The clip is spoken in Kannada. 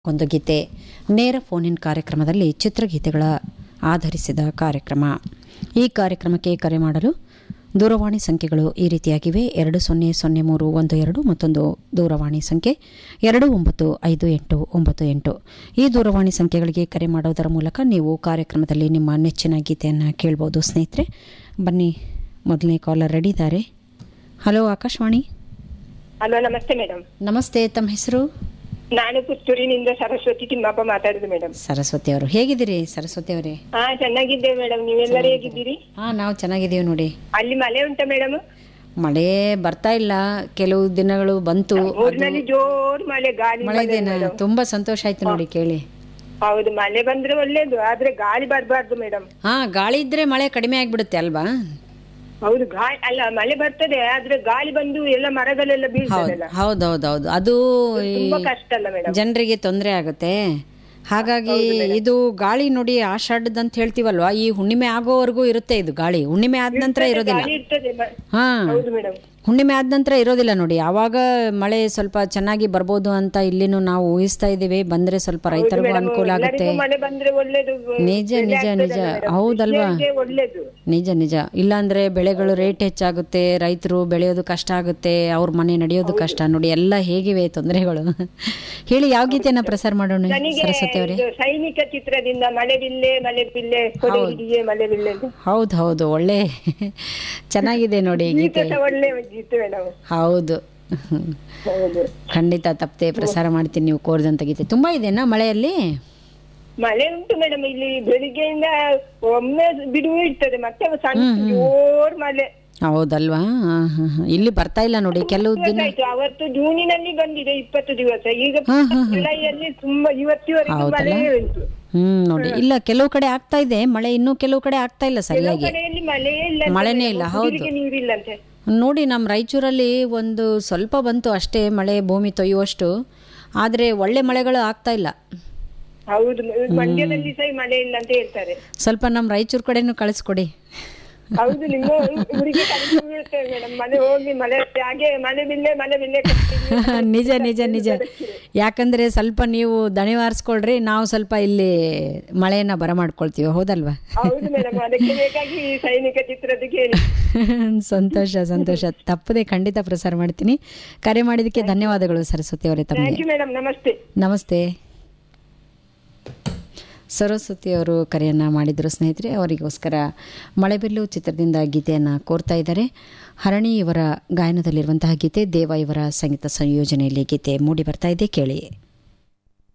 ಒಂದು ಗೀತೆ ನೇರ ಫೋನ್ ಇನ್ ಕಾರ್ಯಕ್ರಮದಲ್ಲಿ ಚಿತ್ರಗೀತೆಗಳ ಆಧರಿಸಿದ ಕಾರ್ಯಕ್ರಮ ಈ ಕಾರ್ಯಕ್ರಮಕ್ಕೆ ಕರೆ ಮಾಡಲು ದೂರವಾಣಿ ಸಂಖ್ಯೆಗಳು ಈ ರೀತಿಯಾಗಿವೆ ಎರಡು ಸೊನ್ನೆ ಸೊನ್ನೆ ಮೂರು ಒಂದು ಎರಡು ಮತ್ತೊಂದು ದೂರವಾಣಿ ಸಂಖ್ಯೆ ಎರಡು ಒಂಬತ್ತು ಐದು ಎಂಟು ಒಂಬತ್ತು ಎಂಟು ಈ ದೂರವಾಣಿ ಸಂಖ್ಯೆಗಳಿಗೆ ಕರೆ ಮಾಡೋದರ ಮೂಲಕ ನೀವು ಕಾರ್ಯಕ್ರಮದಲ್ಲಿ ನಿಮ್ಮ ನೆಚ್ಚಿನ ಗೀತೆಯನ್ನು ಕೇಳ್ಬೋದು ಸ್ನೇಹಿತರೆ ಬನ್ನಿ ಮೊದಲನೇ ಕಾಲರ್ ರೆಡಿ ಇದ್ದಾರೆ ಹಲೋ ಆಕಾಶವಾಣಿ ಹಲೋ ನಮಸ್ತೆ ಮೇಡಮ್ ನಮಸ್ತೆ ತಮ್ಮ ಹೆಸರು ನಾನು ಪುತ್ತೂರಿನಿಂದ ಸರಸ್ವತಿ ತಿಮ್ಮಪ್ಪ ಮಾತಾಡುದು ಮೇಡಮ್ ಸರಸ್ವತಿ ಅವರು ಹೇಗಿದ್ದೀರಿ ಸರಸ್ವತಿ ಅವರೇ ಹಾ ಚೆನ್ನಾಗಿದ್ದೇವೆ ಮೇಡಮ್ ನೀವೆಲ್ಲರೂ ಹೇಗಿದ್ದೀರಿ ಹಾ ನಾವು ಚೆನ್ನಾಗಿದ್ದೀವಿ ನೋಡಿ ಅಲ್ಲಿ ಮಳೆ ಉಂಟಾ ಮೇಡಮ್ ಮಳೆ ಬರ್ತಾ ಇಲ್ಲ ಕೆಲವು ದಿನಗಳು ಬಂತು ಊರಿನಲ್ಲಿ ಜೋರ್ ಮಳೆ ಗಾಳಿ ಮಳೆ ಮಳೆದೇನಾ ತುಂಬಾ ಸಂತೋಷ ಆಯ್ತು ನೋಡಿ ಕೇಳಿ ಹೌದು ಮಳೆ ಬಂದ್ರೆ ಒಳ್ಳೇದು ಆದ್ರೆ ಗಾಳಿ ಬರಬಾರ್ದು ಮೇಡಮ್ ಹಾ ಗಾಳಿ ಇದ್ರೆ ಮಳೆ ಕಡಿಮೆ ಆಗ್ಬಿಡುತ್ತೆ ಅಲ್ವಾ ಹೌದು ಗಾಳಿ ಅಲ್ಲ ಮಳೆ ಬರ್ತದೆ ಆದ್ರೆ ಗಾಳಿ ಬಂದು ಎಲ್ಲ ಮರಗಳೆಲ್ಲ ಬೀಳ್ತದಲ್ಲ ಹೌದೌದೌದು ಅದು ಈ ತುಂಬಾ ಕಷ್ಟ ಅಲ್ಲ ಮೇಡಮ್ ಜನರಿಗೆ ತೊಂದರೆ ಆಗುತ್ತೆ ಹಾಗಾಗಿ ಇದು ಗಾಳಿ ನೋಡಿ ಆಷಾಢದ್ ಅಂತ ಹೇಳ್ತೀವಲ್ವಾ ಈ ಹುಣ್ಣಿಮೆ ಆಗೋವರೆಗೂ ಇರುತ್ತೆ ಇದು ಗಾಳಿ ಹುಣ್ಣಿಮೆ ಆದ ನಂತರ ಇರೋದಿಲ್ಲ ಗಾಳಿ ಇರ್ತದೆ ಮ- ಹಾ ಹೌದು ಮೇಡಮ್ ಹುಣ್ಣಿಮೆ ಆದ ನಂತರ ಇರೋದಿಲ್ಲ ನೋಡಿ ಆವಾಗ ಮಳೆ ಸ್ವಲ್ಪ ಚೆನ್ನಾಗಿ ಬರ್ಬೋದು ಅಂತ ಇಲ್ಲಿನೂ ನಾವು ಊಹಿಸ್ತಾ ಇದ್ದೀವಿ ಬಂದ್ರೆ ಸ್ವಲ್ಪ ರೈತರಿಗೂ ಅನುಕೂಲ ಆಗುತ್ತೆ ಎಲ್ಲರಿಗೂ ಮಳೆ ಬಂದ್ರೆ ಒಳ್ಳೇದು ನಿಜ ನಿಜ ನಿಜ ಹೌದಲ್ವಾ ಕೃಷಿಗೆ ಒಳ್ಳೇದು ನಿಜ ನಿಜ ಇಲ್ಲಾಂದ್ರೆ ಬೆಳೆಗಳು ರೇಟ್ ಹೆಚ್ಚಾಗುತ್ತೆ ರೈತರು ಬೆಳೆಯೋದು ಕಷ್ಟ ಆಗುತ್ತೆ ಅವ್ರ ಮನೆ ನಡೆಯೋದು ಕಷ್ಟ ನೋಡಿ ಎಲ್ಲ ಹೇಗಿವೆ ತೊಂದರೆಗಳು ಹೇಳಿ ಯಾವ ಗೀತೆನ ಪ್ರಸಾರ ಮಾಡೋಣ ನನಗೆ ಸರಸ್ವತಿ ಅವರೇ ಇದು ಸೈನಿಕ ಚಿತ್ರದಿಂದ ಮಳೆ ಬಿಲ್ಲೆ ಮಳೆ ಬಿಲ್ಲೆ ಕೊಡೆ ಹಿಡಿಯೇ ಮಳೆ ಬಿಲ್ಲೆ ಅಂತ. ಹೌದು ಹೌದು ಒಳ್ಳೆ ಚೆನ್ನಾಗಿದೆ ನೋಡಿ ಈ ಗೀತೆ ಗೀತೆ ಸಹ ಒಳ್ಳೆ ಗೀತೆ ಮೇಡಮ್ ಹೌದು ಹೌದು ಖಂಡಿತ ತಪ್ಪದೆ ಪ್ರಸಾರ ಮಾಡ್ತೀನಿ ನೀವು ಕೋರಿದಂತ ಗೀತೆ ತುಂಬಾ ಇದೆನಾ ಮಳೆಯಲ್ಲಿ ಮಳೆ ಉಂಟು ಮೇಡಮ್ ಇಲ್ಲಿ ಬೆಳಿಗ್ಗೆಯಿಂದ ಒಮ್ಮೆ ಬಿಡುವು ಇರ್ತದೆ ಮತ್ತೆ ಸಣ್ಣ ಜೋರ್ ಮಳೆ ಹೌದಲ್ವಾ ಹಾ, ಹಾ, ಹಾ. ಇಲ್ಲಿ ಬರ್ತಾ ಇಲ್ಲ ನೋಡಿ ಕೆಲವು ದಿನ ಆಯ್ತು ಅವತ್ತು ಜೂನಿನಲ್ಲಿ ಬಂದಿದೆ ಇಪ್ಪತ್ತು ದಿವಸ ಈಗ ಹಾ, ಹಾ, ಜುಲೈಯಲ್ಲಿ ತುಂಬಾ ಇವತ್ತಿವರೆಗೂ ಮಳೆ ಉಂಟು ಹ್ಮ್ ನೋಡಿ ಇಲ್ಲ ಕೆಲವು ಕಡೆ ಆಗ್ತಾ ಇದೆ ಮಳೆ ಇನ್ನೂ ಕೆಲವು ಕಡೆ ಆಗ್ತಾ ಇಲ್ಲ ಕೆಲವು ಸರಿಯಾಗಿ ಕಡೆಯಲ್ಲಿ ಮಳೆ ಇಲ್ಲ ಅಂತ ಮಳೆನೇ ಮೇಡಮ್. ಇಲ್ಲ, ಹೌದು. ಕುಡಿಲಿಕ್ಕೆ ನೀರಿಲ್ಲಂತೆ ನೋಡಿ ನಮ್ಮ ರಾಯಚೂರಲ್ಲಿ ಒಂದು ಸ್ವಲ್ಪ ಬಂತು ಅಷ್ಟೇ ಮಳೆ ಭೂಮಿ ತೊಯ್ಯುವಷ್ಟು ಆದರೆ ಒಳ್ಳೆ ಮಳೆಗಳು ಆಗ್ತಾ ಇಲ್ಲ ಹೌದು ಮಂಡ್ಯದಲ್ಲಿ ಸಹ ಮಳೆ ಇಲ್ಲ ಅಂತ ಹೇಳ್ತಾರೆ ಸ್ವಲ್ಪ ನಮ್ಮ ರಾಯಚೂರು ಕಡೆನೂ ಕಳಿಸ್ಕೊಡಿ ಹೌದು ನಿಮ್ಮ ಊರಿಗೆ ಕರೆದು ಬೀಳ್ತೇವೆ ಮೇಡಮ್ ಮಳೆ ಹೋಗಿ ಮಳೆ ಹಾಗೆ ಮಳೆ ಬಿಲ್ಲೆ ಮಳೆ ಬಿಲ್ಲೆ ಕಟ್ಟಿ ನಿಜ ನಿಜ ನಿಜ ಯಾಕಂದ್ರೆ ಸ್ವಲ್ಪ ನೀವು ದಣಿವಾರಿಸ್ಕೊಳ್ರಿ ನಾವು ಸ್ವಲ್ಪ ಇಲ್ಲಿ ಮಳೆಯನ್ನ ಬರಮಾಡ್ಕೊಳ್ತೀವಿ ಹೌದಲ್ವಾ ಹೌದು ಮೇಡಮ್ ಅದಕ್ಕೆ ಬೇಕಾಗಿ ಈ ಸೈನಿಕ ಚಿತ್ರದ ಕೇಳಿ ಸಂತೋಷ ಸಂತೋಷ ತಪ್ಪದೆ ಖಂಡಿತ ಪ್ರಸಾರ ಮಾಡ್ತೀನಿ ಕರೆ ಮಾಡಿದ್ದಕ್ಕೆ ಧನ್ಯವಾದಗಳು ಸರಸ್ವತಿ ಅವರೇ ತಮಗೆ ಥ್ಯಾಂಕ್ ಯು ಮೇಡಮ್ ನಮಸ್ತೆ ನಮಸ್ತೆ ಸರಸ್ವತಿ ಅವರು ಕರೆಯನ್ನು ಮಾಡಿದರು ಸ್ನೇಹಿತರೆ ಅವರಿಗೋಸ್ಕರ ಮಳೆಬಿಲ್ಲು ಚಿತ್ರದಿಂದ ಗೀತೆಯನ್ನು ಕೋರ್ತಾ ಇದ್ದಾರೆ ಹರಣಿ ಇವರ ಗಾಯನದಲ್ಲಿರುವಂತಹ ಗೀತೆ ದೇವ ಇವರ ಸಂಗೀತ ಸಂಯೋಜನೆಯಲ್ಲಿ ಗೀತೆ ಮೂಡಿ ಬರ್ತಾ ಇದೆ ಕೇಳಿ